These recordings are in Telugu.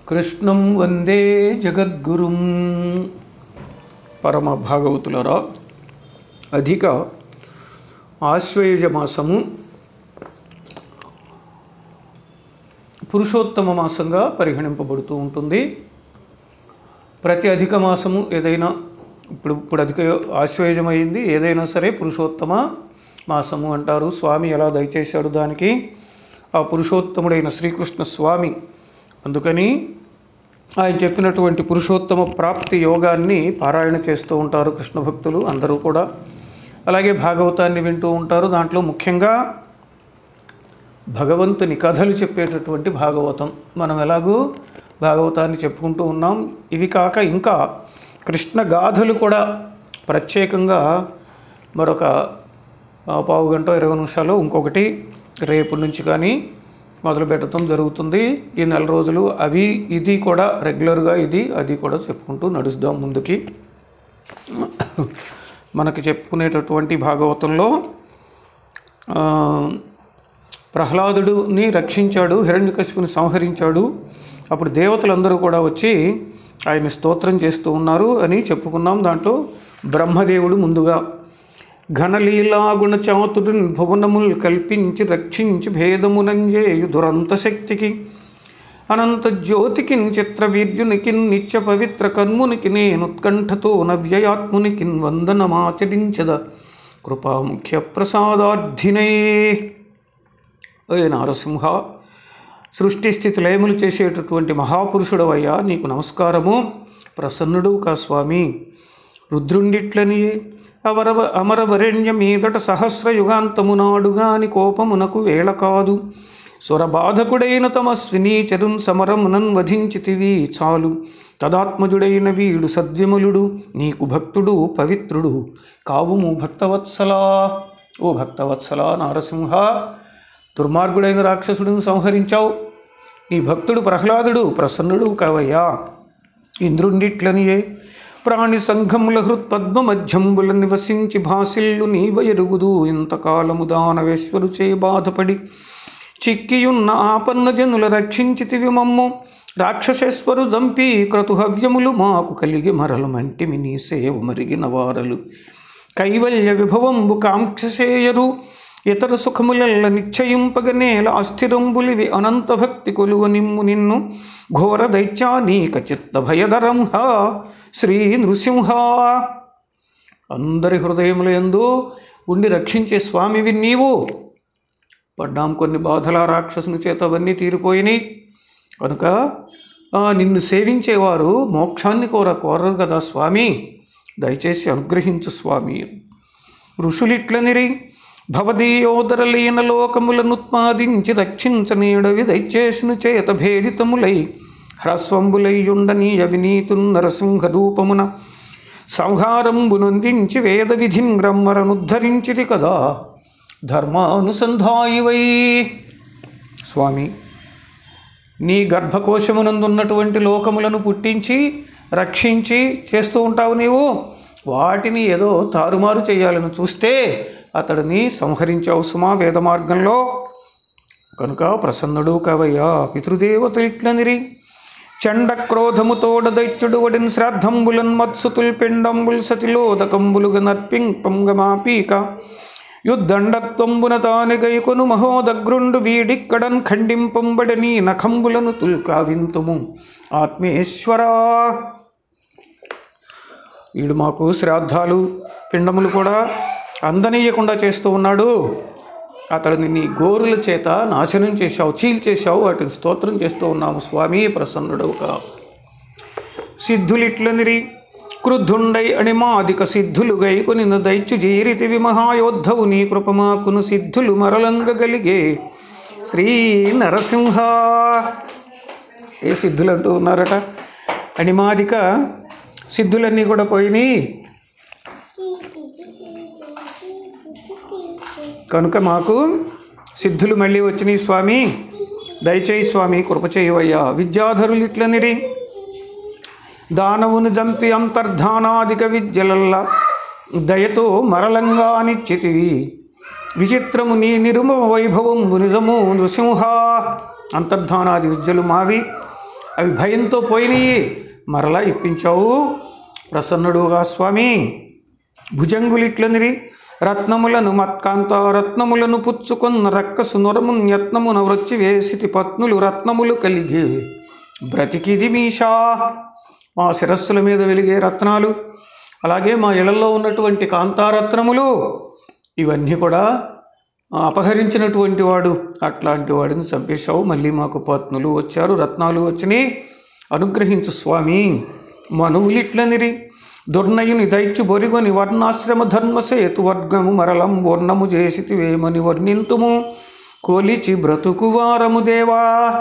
కృష్ణం వందే జగద్గురుం పరమ భాగవతులరా అధిక ఆశ్వయుజ మాసము పురుషోత్తమ మాసంగా పరిగణింపబడుతూ ఉంటుంది ప్రతి అధిక మాసము ఏదైనా ఇప్పుడు ఇప్పుడు అధిక ఆశ్వయుజం అయింది ఏదైనా సరే పురుషోత్తమ మాసము అంటారు స్వామి ఎలా దయచేశాడు దానికి ఆ పురుషోత్తముడైన శ్రీకృష్ణ స్వామి అందుకని ఆయన చెప్పినటువంటి పురుషోత్తమ ప్రాప్తి యోగాన్ని పారాయణ చేస్తూ ఉంటారు కృష్ణ భక్తులు అందరూ కూడా అలాగే భాగవతాన్ని వింటూ ఉంటారు దాంట్లో ముఖ్యంగా భగవంతుని కథలు చెప్పేటటువంటి భాగవతం మనం ఎలాగూ భాగవతాన్ని చెప్పుకుంటూ ఉన్నాం ఇవి కాక ఇంకా కృష్ణ గాథలు కూడా ప్రత్యేకంగా మరొక ఆ, పావు గంట ఇరవై నిమిషాలు ఇంకొకటి రేపు నుంచి కానీ మొదలు పెట్టడం జరుగుతుంది ఈ నెల రోజులు అవి ఇది కూడా రెగ్యులర్గా ఇది అది కూడా చెప్పుకుంటూ నడుస్తాం ముందుకి మనకి చెప్పుకునేటటువంటి భాగవతంలో ఆ, ప్రహ్లాదుడిని రక్షించాడు హిరణ్యకశిపుని సంహరించాడు అప్పుడు దేవతలందరూ కూడా వచ్చి ఆయన స్తోత్రం చేస్తూ ఉన్నారు అని చెప్పుకున్నాం దాంట్లో బ్రహ్మదేవుడు ముందుగా ఘనలీలా గుణచాతుడిని భువనముల్ కల్పించి రక్షించి భేదమునంజేయు దురంత శక్తికి అనంత జ్యోతికి చిత్ర వీర్యునికి నిత్య పవిత్ర కర్మునికి నేను ఉత్కంఠతో నవ్యయాత్మునికి వందనమాచరించద కృపాముఖ్య ప్రసాదార్థినే ఏ నారసింహ సృష్టి స్థితి లయములు చేసేటటువంటి మహాపురుషుడవయ్యా నీకు నమస్కారము ప్రసన్నుడు కా స్వామి రుద్రుండిట్లని అవర అమరవరణ్య మీదట సహస్ర యుగాంతమునాడుగాని కోపమునకు వేళ కాదు స్వరబాధకుడైన తమస్విని చరున్ సమరమునన్ వధించితివి చాలు తదాత్మజుడైన వీడు సద్విమలుడు నీకు భక్తుడు పవిత్రుడు కావుము భక్తవత్సలా ఓ భక్తవత్సలా నారసింహ దుర్మార్గుడైన రాక్షసుడిని సంహరించావు నీ భక్తుడు ప్రహ్లాదుడు ప్రసన్నుడు కావయ్యా ఇంద్రుండిట్లనియే ప్రాణి సంఘముల హృత్పద్మ మధ్యంబుల నివసించి భాసిల్లు నీవ ఎరుగుదు ఇంతకాలము దానవేశ్వరు చే బాధపడి చిక్కియున్న ఆపన్న జనుల రక్షించితివి మమ్ము రాక్షసేశ్వరు జంపి క్రతుహవ్యములు మాకు కలిగి మరలమంటిమి నీ సేవ మరిగిన వారలు కైవల్య విభవంబు కాంక్షసేయరు ఇతర సుఖములల్ల నిశ్చయింపగనేల అస్థిరంబులివి అనంత భక్తి కొలువ నిమ్ము నిన్ను ఘోర దైత్యానీక చిత్త భయధరంహ శ్రీ నృసింహ అందరి హృదయముల యందు ఉండి రక్షించే స్వామివి నీవు పడ్డాం కొన్ని బాధల రాక్షసుని చేత అవన్నీ తీరిపోయినాయి కనుక ఆ, నిన్ను సేవించేవారు మోక్షాన్ని కోర కోరరు కదా స్వామి దయచేసి అనుగ్రహించు స్వామి ఋషులిట్లనిరి భవదీయోదరలీన లోకములనుత్పాదించి రక్షించనీడవి దయచేసిన చేత భేదితములై హ్రస్వంబులైయుండని అవినీతు నరసింహ రూపమున సంహారంబునొందించి వేద విధిన్ గ్రమ్మరనుద్ధరించిది కదా ధర్మానుసంధాయివై స్వామి నీ గర్భకోశమునందున్నటువంటి లోకములను పుట్టించి రక్షించి చేస్తూ ఉంటావు నీవు వాటిని ఏదో తారుమారు చేయాలని చూస్తే అతడిని సంహరించావు సుమా వేద మార్గంలో కనుక ప్రసన్నుడు కవయ్యా పితృదేవతలు ఇట్లనిరి చండ క్రోధముతోడ దైత్యుడు వడిన్ శ్రాద్ధంబులన్ మత్సుతుల్ పిండంబుల్ సతిలోదకంబులుగ నర్పింపంగమాపీక యుద్ధండత్వంబున తాని గైకొను మహోదగ్రుండు వీడిక్కడన్ ఖండింపంబడని నఖంబులను తుల్కావింతుము ఆత్మేశ్వరా వీడు మాకు శ్రాద్ధాలు పిండములు కూడా అందనీయకుండా చేస్తూ ఉన్నాడు అతడిని నీ గోరుల చేత నాశనం చేశావు చీల్చేశావు వాటిని స్తోత్రం చేస్తూ ఉన్నాము స్వామి ప్రసన్నుడవు కా సిద్ధులిట్లనిరి క్రుద్ధుండై అణిమాదిక సిద్ధులు గైకొని దైత్యు జీరితివి మహాయోద్ధవు నీ కృపమాకును సిద్ధులు మరలంగగలిగే శ్రీ నరసింహ ఏ సిద్ధులు అంటూ ఉన్నారట అణిమాదిక సిద్ధులన్నీ కూడా పోయినాయి కనుక మాకు సిద్ధులు మళ్ళీ వచ్చినాయి స్వామి దయచేయి స్వామి కృప చేయవయ్యా విద్యాధరులు ఇట్లనిరి దానవును జంపి అంతర్ధానాధిక విద్యలల్ల దయతో మరలంగా నిశ్చితివి విచిత్రము నీ నిరుమ వైభవం నిజము నృసింహ అంతర్ధానాది విద్యలు మావి అవి భయంతో పోయినాయి మరలా ఇప్పించావు ప్రసన్నుడుగా స్వామి భుజంగులిట్లనిరి రత్నములను మత్కాంత రత్నములను పుచ్చుకొన్న రక్కసు నొరమున్ యత్నమున వృచ్చి వేసిటి పత్నులు రత్నములు కలిగి బ్రతికిది మీషా మా శిరస్సుల మీద వెలిగే రత్నాలు అలాగే మా ఇళ్లలో ఉన్నటువంటి కాంతారత్నములు ఇవన్నీ కూడా అపహరించినటువంటి వాడు అట్లాంటి వాడిని చంపేశావు మళ్ళీ మాకు పత్నులు వచ్చారు రత్నాలు వచ్చినాయి అనుగ్రహించు స్వామి మనువులిట్లనిరి దుర్నయుని దైత్యు బొరిగొని వర్ణాశ్రమ ధర్మసేతు వర్గము మరలం వర్ణము చేసితివేమని వర్ణింతుము కోలిచి బ్రతుకు వారము దేవా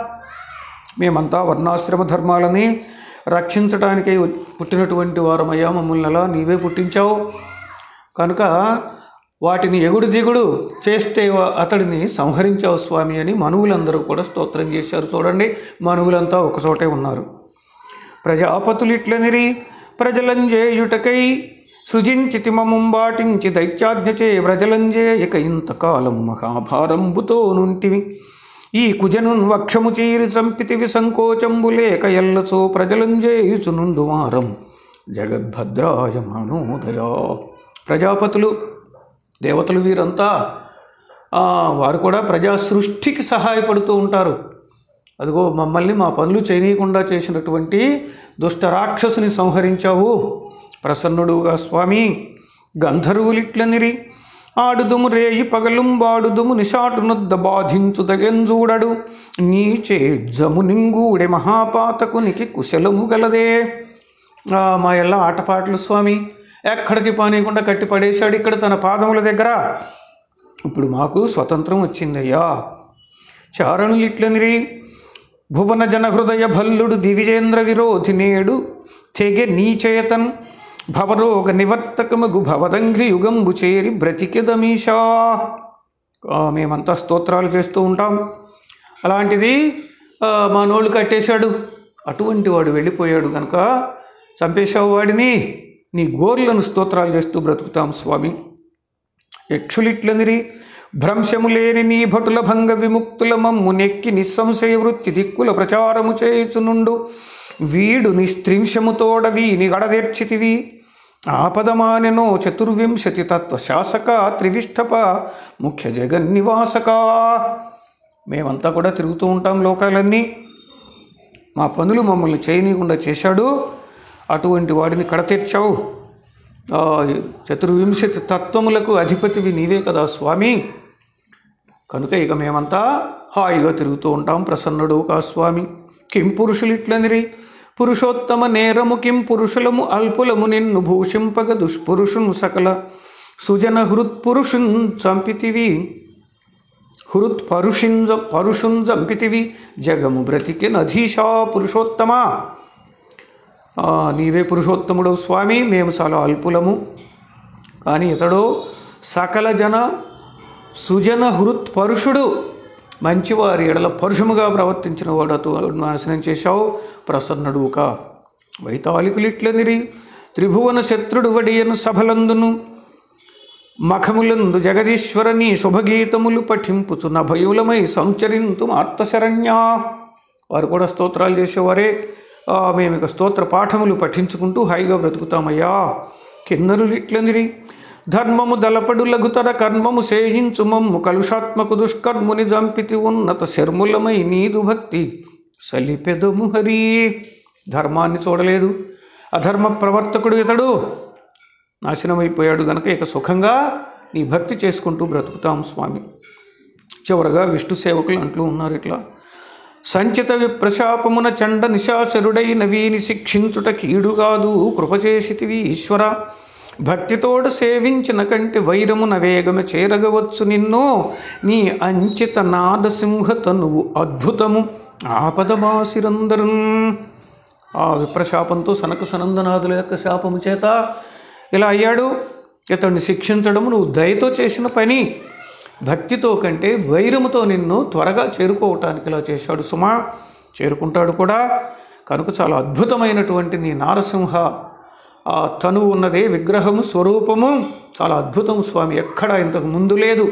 మేమంతా వర్ణాశ్రమ ధర్మాలని రక్షించడానికై పుట్టినటువంటి వారమయ్యా మమ్మల్ని అలా నీవే పుట్టించావు కనుక వాటిని ఎగుడు దిగుడు చేస్తే వా- అతడిని సంహరించావు స్వామి అని మనువులందరూ కూడా స్తోత్రం చేశారు చూడండి మనువులంతా ఒకచోటే ఉన్నారు ప్రజాపతులిట్లనిరి ప్రజలంజేయుటకై సృజించితి మమ్ముంబాటించి దైత్యాజ్ఞచే ప్రజలంజేయక ఇంతకాలం మహాభారంబుతో నుంటివి ఈ కుజనున్ వక్షము చీరి చంపితివి సంకోచంబు లేక ఎల్లచో ప్రజలంజేయుచు నుండు వారం జగద్భద్రాయ మానోదయా ప్రజాపతులు దేవతలు వీరంతా ఆ, వారు కూడా ప్రజా సృష్టికి సహాయపడుతూ ఉంటారు అదిగో మమ్మల్ని మా పనులు చేయనీయకుండా చేసినటువంటి దుష్ట రాక్షసుని సంహరించావు ప్రసన్నుడుగా స్వామి గంధర్వులిట్లనిరి ఆడుదుము రేయి పగలుం వాడుదుము నిషాటునొద్ద బాధించు దగెంజూడడు నీచే జము నింగూడె మహాపాతకునికి కుశలము గలదే ఆ, మా ఎల్ల ఆటపాటలు స్వామి ఎక్కడికి పానీయకుండా కట్టి పడేశాడు ఇక్కడ తన పాదముల దగ్గర ఇప్పుడు మాకు స్వతంత్రం వచ్చిందయ్యా చారణులు ఇట్లనిరి భువన జన హృదయ భల్లుడు దివిజేంద్ర విరోధి నేడు తెగె నీచేతన్ భవరోగ నివర్తకమగు భవదంఘ్రి యుగంబు చేరి బ్రతికెదమీషా ఆ, మేమంతా స్తోత్రాలు చేస్తూ ఉంటాం అలాంటిది ఆ, మా నోళ్ళు కట్టేశాడు అటువంటి వాడు వెళ్ళిపోయాడు కనుక చంపేశావు వాడిని నీ గోర్లను స్తోత్రాలు చేస్తూ బ్రతుకుతాం స్వామి యక్షులిట్లనిరి భ్రంశము లేని నీ భటుల భంగ విముక్తుల మమ్ము నెక్కి నిస్సంశయ వృత్తి దిక్కుల ప్రచారము చేయుచునుండు వీడు నిస్త్రింశముతోడ వీని గడదెర్చితివి ఆపదమానెనో చతుర్వింశతి తత్వ శాసక త్రివిష్టప ముఖ్య జగన్నివాసక మేమంతా కూడా తిరుగుతూ ఉంటాం లోకాలన్నీ మా పనులు మమ్మల్ని చేయనీయకుండా చేశాడు అటువంటి వాడిని కడతీర్చావు ఆ, చతుర్వింశతి తత్వములకు అధిపతివి నీవే కదా స్వామి కనుక ఇక మేమంతా హాయిగా తిరుగుతూ ఉంటాం ప్రసన్నుడు కా స్వామి కిం పురుషులిట్లనిరి పురుషోత్తమ నేరము కిం పురుషులము అల్పులము నిన్ను భూషింపగ దుష్పురుషున్ సకల సుజన హృత్పురుషున్ చంపితివి హృత్ పరుషింజ పరుషున్ చంపితివి జగము బ్రతికి నధీషా పురుషోత్తమా ఆ, నీవే పురుషోత్తముడు స్వామి మేము చాలా అల్పులము కానీ ఇతడు సకల జన సుజన హృత్ పరుషుడు మంచివారి ఎడల పరుషముగా ప్రవర్తించిన వాడు అతు నాశనం చేశావు ప్రసన్నుడుక వైతాళికులిట్లనిరి త్రిభువన శత్రుడు వడియను సభలందును మఖములందు జగదీశ్వరని శుభగీతములు పఠింపుచు నభయులమై సంచరింతు ఆర్తశరణ్యా వారు కూడా స్తోత్రాలు చేసేవారే ఆ, మేము ఇక స్తోత్ర పాఠములు పఠించుకుంటూ హాయిగా బ్రతుకుతామయ్యా కిన్నరులు ఇట్లనిరి ధర్మము దళపడు లఘుతర కర్మము సేయించు మమ్ము కలుషాత్మకు దుష్కర్ముని జంపితి ఉన్నత శర్ములమై నీదు భక్తి సలిపెదము హరి ధర్మాన్ని చూడలేదు అధర్మ ప్రవర్తకుడు ఇతడు నాశనమైపోయాడు గనక ఇక సుఖంగా నీ భక్తి చేసుకుంటూ బ్రతుకుతాం స్వామి చివరగా విష్ణు సేవకులు అంటూ ఉన్నారు ఇట్లా సంచిత విప్రశాపమున చండ నిశాచరుడైన వీని శిక్షించుట కీడు కాదు కృపచేసితివి ఈశ్వర భక్తితోడ సేవించిన కంటి వైరమున వేగమ చేరగవచ్చు నిన్ను నీ అంచిత నాదసింహత నువ్వు అద్భుతము ఆపదమాసిరందరం ఆ విప్రశాపంతో సనక సనందనాథుల యొక్క శాపము చేత ఇలా అయ్యాడు ఇతన్ని శిక్షించడం నువ్వు దయతో చేసిన పని భక్తితో కంటే వైరముతో నిన్ను త్వరగా చేరుకోవటానికి ఇలా చేశాడు సుమా చేరుకుంటాడు కూడా కనుక చాలా అద్భుతమైనటువంటి నీ నారసింహ ఆ తను ఉన్నదే విగ్రహము స్వరూపము చాలా అద్భుతం స్వామి ఎక్కడ ఇంతకు ముందు లేదు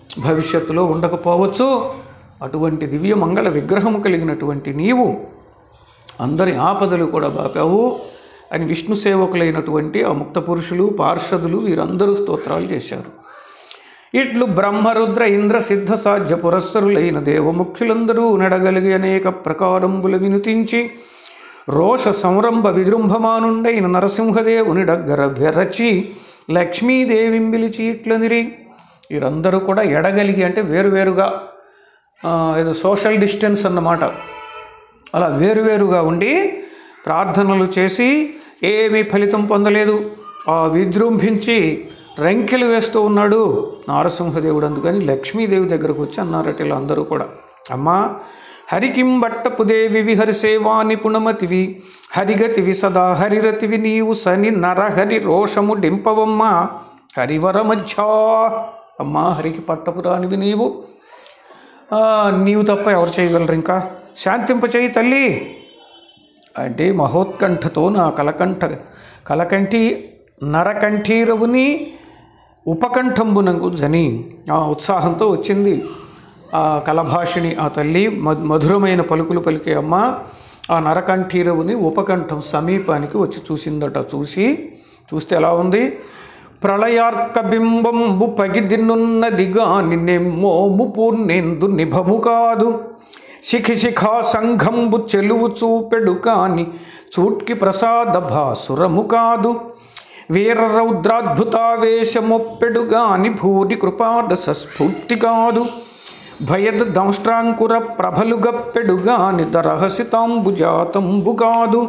భవిష్యత్తులో ఉండకపోవచ్చు అటువంటి దివ్య మంగళ విగ్రహము కలిగినటువంటి నీవు అందరి ఆపదలు కూడా బాపావు అని విష్ణు సేవకులైనటువంటి ఆ ముక్త పురుషులు పార్షదులు వీరందరూ స్తోత్రాలు చేశారు ఇట్లు బ్రహ్మరుద్ర ఇంద్ర సిద్ధ సాధ్య పురస్సరులైన దేవముఖ్యులందరూ నడగలిగి అనేక ప్రకారంబులు వినుతించి రోష సంరంభ విజృంభమానుండైన నరసింహదేవుని దగ్గర వెరచి లక్ష్మీదేవిని పిలిచి ఇట్లనిరి వీరందరూ కూడా ఎడగలిగి అంటే వేరువేరుగా ఆ, ఏదో సోషల్ డిస్టెన్స్ అన్నమాట అలా వేరువేరుగా ఉండి ప్రార్థనలు చేసి ఏమీ ఫలితం పొందలేదు ఆ విజృంభించి రంకెలు వేస్తూ ఉన్నాడు నారసింహదేవుడు అందుకని లక్ష్మీదేవి దగ్గరకు వచ్చి అన్నారట ఇలా అందరూ కూడా అమ్మా హరికిం బట్టపు దేవి విహరి సేవా నిపుణమతివి హరిగతివి సదా హరిరతివి నీవు సని నరహరి రోషము డింపవమ్మ హరివర మధ్య అమ్మా హరికి పట్టపు రానివి నీవు ఆ, నీవు తప్ప ఎవరు చేయగలరు ఇంకా శాంతింపచేయి తల్లి అంటే మహోత్కంఠతో నా కలకంఠ కలకంఠి నరకంఠీరవుని ఉపకంఠంబునకు జని ఆ ఉత్సాహంతో వచ్చింది ఆ కలభాషిణి ఆ తల్లి మ- మధురమైన పలుకులు పలికే అమ్మ ఆ నరకంఠీరవుని ఉపకంఠం సమీపానికి వచ్చి చూసిందట చూసి చూస్తే ఎలా ఉంది ప్రళయార్క బింబంబు పగిదిన్నున్నదిగా నిన్నెమ్మోము పూర్ణేందు నిభము కాదు శిఖి శిఖా సంఘంబు చెలువు చూపెడు కాని చూట్కి ప్రసాద భాసురము కాదు వీర రౌద్రాద్భుతావేశమొప్పెడు గాని భూరి కృపాద సస్ఫూర్తి కాదు భయద దంష్ట్రాంకుర ప్రభలు గప్పెడు గాని దరహసితాంబుజాతంబు కాదు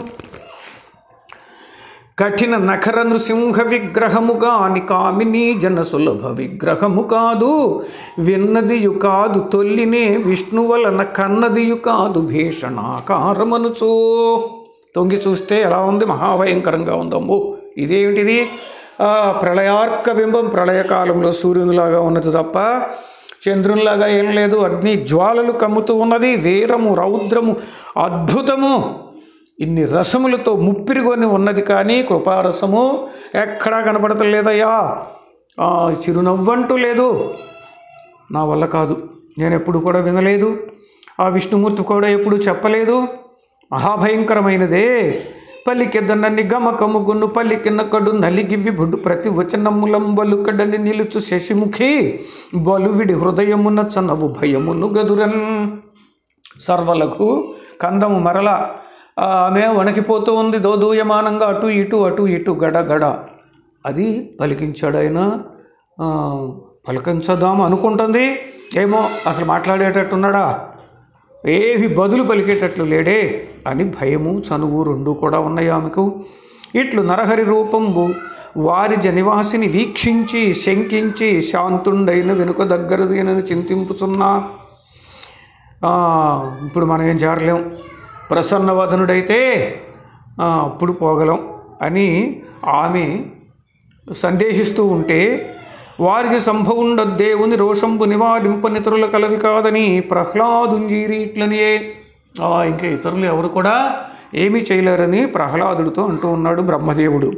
కఠిన నఖర నృసింహ విగ్రహము కాని కామిని జన సులభ విగ్రహము కాదు విన్నదియు కాదు తొల్లినే విష్ణు వలన కన్నదియు కాదు భీషణాకారమనుచో తొంగి చూస్తే ఎలా ఉంది మహాభయంకరంగా ఉందమ్ము ఇదేమిటిది ఆ, ప్రళయార్క బింబం ప్రళయకాలంలో సూర్యునిలాగా ఉన్నది తప్ప చంద్రునిలాగా ఏం లేదు అగ్ని జ్వాలలు కమ్ముతూ ఉన్నది వీరము రౌద్రము అద్భుతము ఇన్ని రసములతో ముప్పిరిగొని ఉన్నది కానీ కృపారసము ఎక్కడా కనపడతలేదయ్యా ఆ, చిరునవ్వంటూ లేదు నా వల్ల కాదు నేను ఎప్పుడు కూడా వినలేదు ఆ విష్ణుమూర్తి కూడా ఎప్పుడు చెప్పలేదు మహాభయంకరమైనదే పలికెదనని గమకముగును పలికిన కడు నలిగివి బుడు ప్రతి వచనములం బలుకడని నిలుచు శశిముఖి బలువిడి హృదయమున చనవు భయమును గదురన్ సర్వలకు కందము మరల ఆ, ఆమె వణికిపోతూ ఉంది దోదూయమానంగా అటు ఇటు అటు ఇటు గడ గడ అది పలికించాడు ఆయన ఆ, పలికించదాం అనుకుంటుంది ఏమో అసలు మాట్లాడేటట్టున్నాడా ఏవి బదులు పలికేటట్లు లేడే అని భయము చనువు రెండు కూడా ఉన్నాయి ఆమెకు ఇట్లు నరహరి రూపంబు వారి జనివాసిని వీక్షించి శంకించి శాంతుండైన వెనుక దగ్గరదేనని చింతింపుచున్నా ఆ, ఇప్పుడు మనం ఏం చేరలేం ప్రసన్నవదనుడైతే ఆ, అప్పుడు పోగలం అని ఆమె సందేహిస్తూ ఉంటే వారికి సంభవుండ దేవుని రోషంబు నివారింప నితరుల కలవి కాదని ప్రహ్లాదుంజీరి ఇట్లనియే ఆ, ఇంకా ఇతరులు ఎవరు కూడా ఏమీ చేయలేరని ప్రహ్లాదుడితో అంటూ ఉన్నాడు బ్రహ్మదేవుడు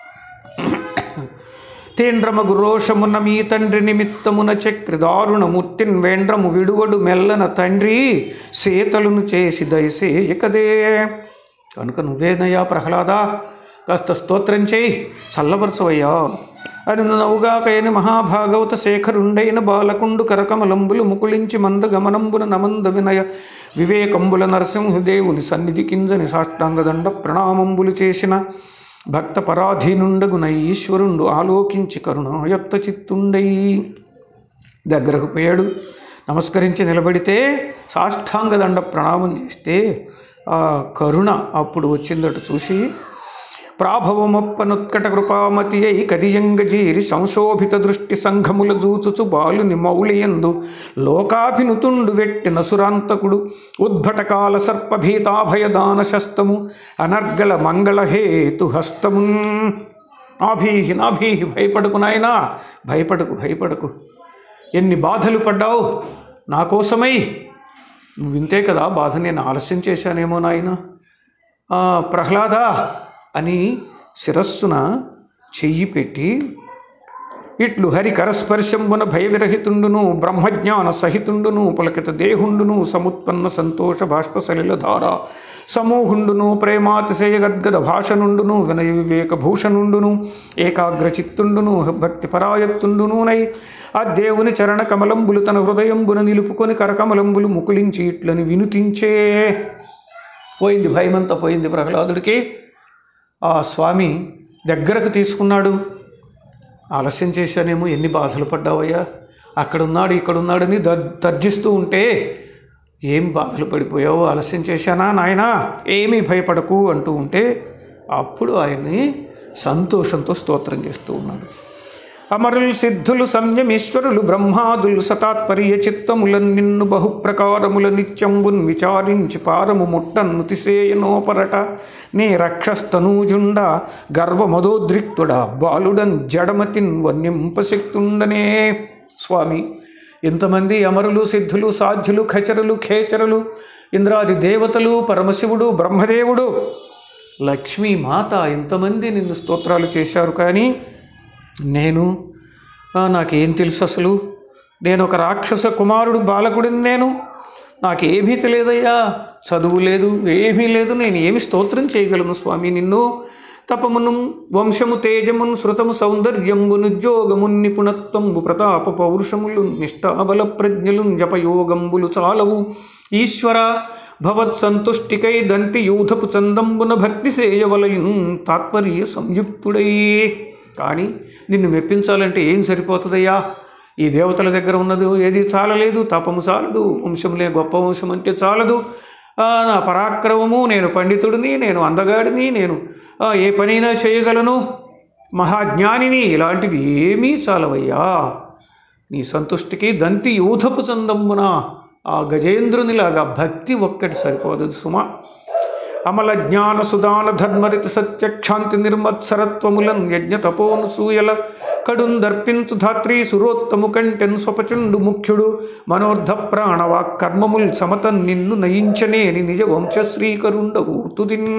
తేంద్రమగు రోషమున మీ తండ్రి నిమిత్తమున చక్రి దారుణమూర్తిన్ వేండ్రము విడువడు మెల్లన తండ్రి సీతలను చేసి దయసేయకదే కనుక నువ్వేనయ్యా ప్రహ్లాద కాస్త స్తోత్రం చేయి చల్లబరచవయ్యా అని నవ్వుగాకయని మహాభాగవత శేఖరుండైన బాలకుండు కరకమలంబులు ముకుళించి మంద గమనంబున నమంద వినయ వివేకంబుల నరసింహదేవుని సన్నిధి కింజని సాష్టాంగదండ ప్రణామంబులు చేసిన భక్త పరాధీనుండగున ఈశ్వరుండు ఆలోకించి కరుణాయత్త చిత్తుండై దగ్గరకు పోయాడు నమస్కరించి నిలబడితే సాష్టాంగదండ ప్రణామం చేస్తే ఆ కరుణ అప్పుడు వచ్చిందట చూసి ప్రాభవమొప్పనుత్కట కృపామతి అయి కదియంగజీరి సంశోభిత దృష్టి సంఘముల జూచుచు బాలుని మౌళియందు లోకాభినుతుండు వెట్టి నసురాంతకుడు ఉద్భటకాల సర్పభీతాభయదాన శస్తము అనర్గళ మంగళహేతు హస్తమున్ నాభీహి నాభీహి భయపడకు నాయనా భయపడకు భయపడకు ఎన్ని బాధలు పడ్డావు నా కోసమై నువ్వు వింతే కదా బాధ నేను ఆలస్యం చేశానేమో నాయన ఆ, ప్రహ్లాద అని శిరస్సున చెయ్యి పెట్టి ఇట్లు హరి కరస్పర్శంబున భయవిరహితుండును బ్రహ్మజ్ఞాన సహితుండును పులకిత దేహుండును సముత్పన్న సంతోష బాష్ప సలిల ధార సమూహుండును ప్రేమాతిశయ గద్గద భాషనుండును వినయ వివేక భూషణుండును ఏకాగ్ర చిత్తుండును భక్తి పరాయత్తుండును నై ఆ దేవుని చరణ కమలంబులు తన హృదయంబున నిలుపుకొని కరకమలంబులు ముకులించి ఇట్లని వినుతించే పోయింది భయమంతా పోయింది ప్రహ్లాదుడికి ఆ స్వామి దగ్గరకు తీసుకున్నాడు ఆలస్యం చేశానేమో ఎన్ని బాధలు పడ్డావయ్యా అక్కడున్నాడు ఇక్కడున్నాడని దర్ తర్జిస్తూ ఉంటే ఏం బాధలు పడిపోయావు ఆలస్యం చేశానా నాయనా ఏమీ భయపడకు అంటూ ఉంటే అప్పుడు ఆయన్ని సంతోషంతో స్తోత్రం చేస్తూ ఉన్నాడు అమరులు సిద్ధులు సంయమీశ్వరులు బ్రహ్మాదులు సతాత్పర్య చిత్తములను నిన్ను బహుప్రకారముల నిత్యంబున్ విచారించి పారము ముట్టన్ను తిసేయనోపరట నే రక్షస్తనూజుండ గర్వమదోద్రిక్తుడా బాలుడన్ జడమతిన్ వన్యంపశక్తుండనే స్వామి ఎంతమంది అమరులు సిద్ధులు సాధ్యులు ఖచరులు ఖేచరులు ఇంద్రాది దేవతలు పరమశివుడు బ్రహ్మదేవుడు లక్ష్మీ మాత ఎంతమంది నిన్ను స్తోత్రాలు చేశారు కానీ నేను ఆ, నాకేం తెలుసు అసలు నేను ఒక రాక్షస కుమారుడు బాలకుడిని నేను నాకు ఏమీ తెలియదయ్యా చదువు లేదు ఏమీ లేదు నేను ఏమి స్తోత్రం చేయగలను స్వామి నిన్ను తపమును వంశము తేజమును శృతము సౌందర్యంబు నుద్యోగము నిపుణత్వంబు ప్రతాప పౌరుషములు నిష్ఠాబల ప్రజ్ఞలు జపయోగంబులు చాలవు ఈశ్వర భవత్ సంతుష్టికై దంతి యూధపు చందంబున భక్తి సేయవలయున్ తాత్పర్య సంయుక్తుడై కానీ నిన్ను మెప్పించాలంటే ఏం సరిపోతుందయ్యా ఈ దేవతల దగ్గర ఉన్నది ఏది చాలలేదు తపము చాలదు వంశంలే గొప్ప వంశం అంటే చాలదు ఆ, నా పరాక్రమము నేను పండితుడిని నేను అందగాడిని నేను ఆ, ఏ పనైనా చేయగలను మహాజ్ఞానిని ఇలాంటివి ఏమీ చాలవయ్యా నీ సంతుష్టికి దంతి యూధపు చందమ్మున ఆ గజేంద్రునిలాగా భక్తి ఒక్కటి సరిపోదు సుమా అమల జ్ఞాన సుదాన ధర్మరిత సత్యక్షాంతి నిర్మత్సరత్వములన్ యజ్ఞ తపోను సూయల కడున్ దర్పించు ధాత్రి సురోత్తము కంటెన్ స్వపచుండు ముఖ్యుడు మనోర్ధ ప్రాణవాక్ కర్మముల్ సమతన్ నిన్ను నయించనేని నిజ వంశశ్రీకరుండవు తుదిన్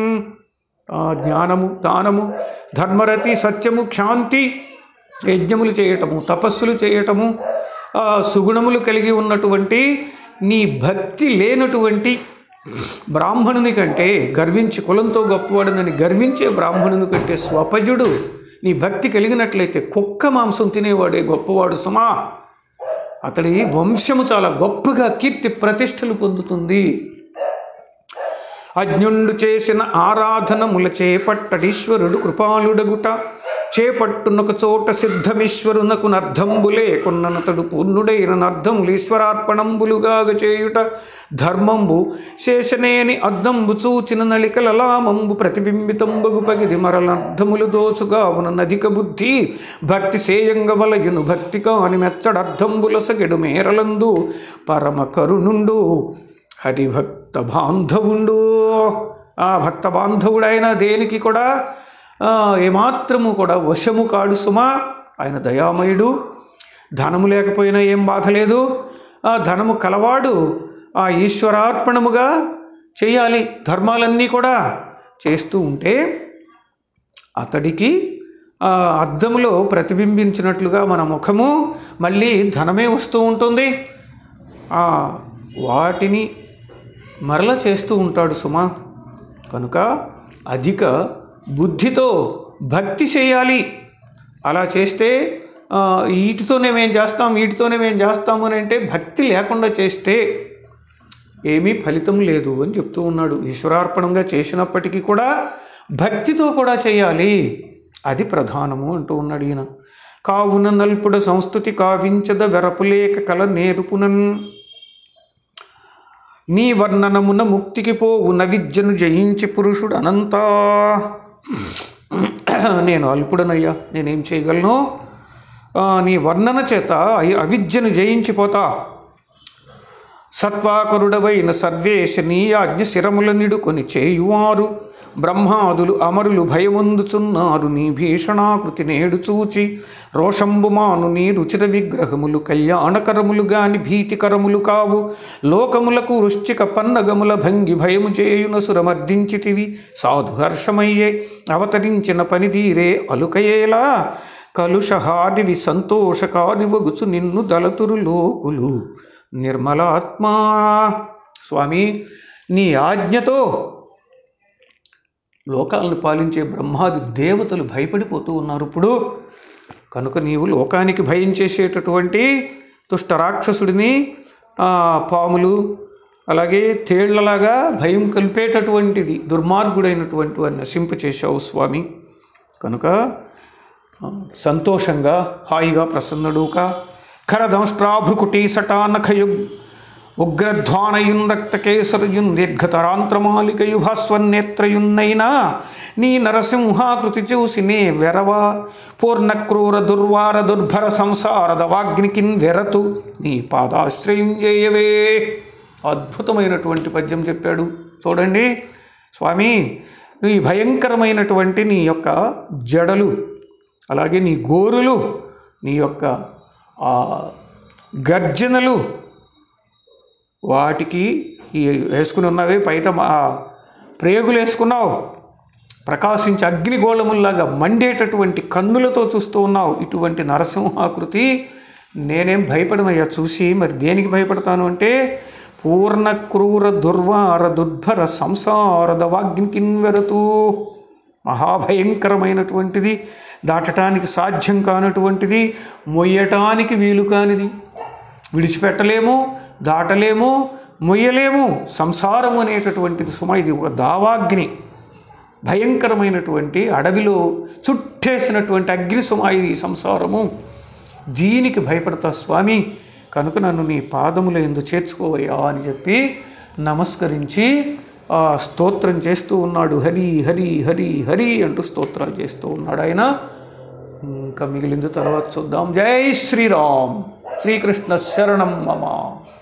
ఆ జ్ఞానము దానము ధర్మరతి సత్యము క్షాంతి యజ్ఞములు చేయటము తపస్సులు చేయటము ఆ సుగుణములు కలిగి ఉన్నటువంటి నీ భక్తి లేనటువంటి బ్రాహ్మణుని కంటే గర్వించి కులంతో గొప్పవాడనని గర్వించే బ్రాహ్మణుని కంటే స్వపజుడు నీ భక్తి కలిగినట్లయితే కుక్క మాంసం తినేవాడే గొప్పవాడు సుమా అతడి వంశము చాలా గొప్పగా కీర్తి ప్రతిష్టలు పొందుతుంది అజ్ఞుండు చేసిన ఆరాధనముల చేపట్టడీశ్వరుడు కృపాలుడగుట చేపట్టునొక చోట సిద్ధమీశ్వరునకు నర్థంబులే కొన్ననతడు పూర్ణుడైన నర్థములు ఈశ్వరార్పణంబులుగాగ చేయుట ధర్మంబు శేషనేని అద్దంబు చూచిన నళికల లామంబు ప్రతిబింబితంబగు పగిది మరలర్థములు దోచుగావున నధిక బుద్ధి భక్తి సేయంగ వలయును భక్తి కాని మెచ్చడర్థంబుల సగెడు మేరలందు పరమ కరుణుండు హరిభక్త బాంధవుండు ఆ భక్త బాంధవుడైన దేనికి కూడా ఆ, ఏమాత్రము కూడా వశము కాడు సుమా ఆయన దయామయుడు ధనము లేకపోయినా ఏం బాధ లేదు ఆ ధనము కలవాడు ఆ ఈశ్వరార్పణముగా చేయాలి ధర్మాలన్నీ కూడా చేస్తూ ఉంటే అతడికి ఆ అద్దములో ప్రతిబింబించినట్లుగా మన ముఖము మళ్ళీ ధనమే వస్తూ ఉంటుంది ఆ వాటిని మరల చేస్తూ ఉంటాడు సుమా కనుక అధిక బుద్ధితో భక్తి చేయాలి అలా చేస్తే ఆ, వీటితోనే మేము చేస్తాం వీటితోనే మేము చేస్తాము అని అంటే భక్తి లేకుండా చేస్తే ఏమీ ఫలితం లేదు అని చెప్తూ ఉన్నాడు ఈశ్వరార్పణంగా చేసినప్పటికీ కూడా భక్తితో కూడా చేయాలి అది ప్రధానము అంటూ ఉన్నాడు ఈయన కావున నల్పుడ సంస్థుతి కావించద వెరపులేక కల నేర్పునన్ నీ వర్ణనమున ముక్తికి పోవు నవిద్యను జయించి పురుషుడు అనంతా నేను అల్పుడనయ్యా నేనేం చేయగలను ఆ, నీ వర్ణన చేత అవి- అవిద్యను జయించిపోతా సత్వాకరుడవైన సర్వేశ నీ ఆజ్ఞ శిరముల నిడుకొని చేయువారు బ్రహ్మాదులు అమరులు భయముందుచున్నారు నీ భీషణాకృతి నేడు చూచి రోషంబుమాను నీ రుచిర విగ్రహములు కళ్యాణకరములు గాని భీతికరములు కావు లోకములకు వృశ్చిక పన్నగముల భంగి భయము చేయున సురమర్దించితివి సాధు హర్షమయ్యే అవతరించిన పనిదీరే అలుకయేలా కలుషహారివి సంతోషకారివగుచు నిన్ను దళతురు లోకులు నిర్మలాత్మా స్వామి నీ ఆజ్ఞతో లోకాలను పాలించే బ్రహ్మాది దేవతలు భయపడిపోతూ ఉన్నారు ఇప్పుడు కనుక నీవు లోకానికి భయం చేసేటటువంటి దుష్ట రాక్షసుడిని ఆ, పాములు అలాగే తేళ్లలాగా భయం కలిపేటటువంటిది దుర్మార్గుడైనటువంటి వాడిని నశింప చేశావు స్వామి కనుక ఆ, సంతోషంగా హాయిగా ప్రసన్నుడుగా ఖరదంష్ట్రాభృకుటీ సటానఖయుగ్ ఉగ్రధ్వానయున్ రక్తకేసరయున్ దీర్ఘతరాంత్రమాలికయు భాస్వన్నేత్రయున్నైనా నీ నరసింహాకృతి చూసి నే వెరవ పూర్ణక్రూర దుర్వార దుర్భర సంసార దవాగ్నికిన్ వెరతు నీ పాదాశ్రయం చేయవే అద్భుతమైనటువంటి పద్యం చెప్పాడు చూడండి స్వామి నీ భయంకరమైనటువంటి నీ యొక్క జడలు అలాగే నీ గోరులు నీ యొక్క ఆ గర్జనలు వాటికి ఈ వేసుకుని ఉన్నవే బయట మా ప్రేగులు వేసుకున్నావు ప్రకాశించే అగ్నిగోళముల్లాగా మండేటటువంటి కన్నులతో చూస్తూ ఉన్నావు ఇటువంటి నరసింహాకృతి నేనేం భయపడనయ్యా చూసి మరి దేనికి భయపడతాను అంటే పూర్ణ క్రూర దుర్వార దుర్భర సంసార దవాగ్నికిన్వెరతూ మహాభయంకరమైనటువంటిది దాటటానికి సాధ్యం కానటువంటిది మొయ్యటానికి వీలు కానిది విడిచిపెట్టలేము దాటలేము మొయ్యలేము సంసారం అనేటటువంటిది సుమ ఇది ఒక దావాగ్ని భయంకరమైనటువంటి అడవిలో చుట్టేసినటువంటి అగ్ని సుమ ఇది సంసారము దీనికి భయపడతా స్వామి కనుక నన్ను నీ పాదముల ఎందు చేర్చుకోవయ్యా అని చెప్పి నమస్కరించి ఆ స్తోత్రం చేస్తూ ఉన్నాడు హరి హరి హరి హరి అంటూ స్తోత్రాలు చేస్తూ ఉన్నాడు ఆయన ఇంకా మిగిలింది తర్వాత చూద్దాం జై శ్రీరామ్ శ్రీకృష్ణ శరణం మమ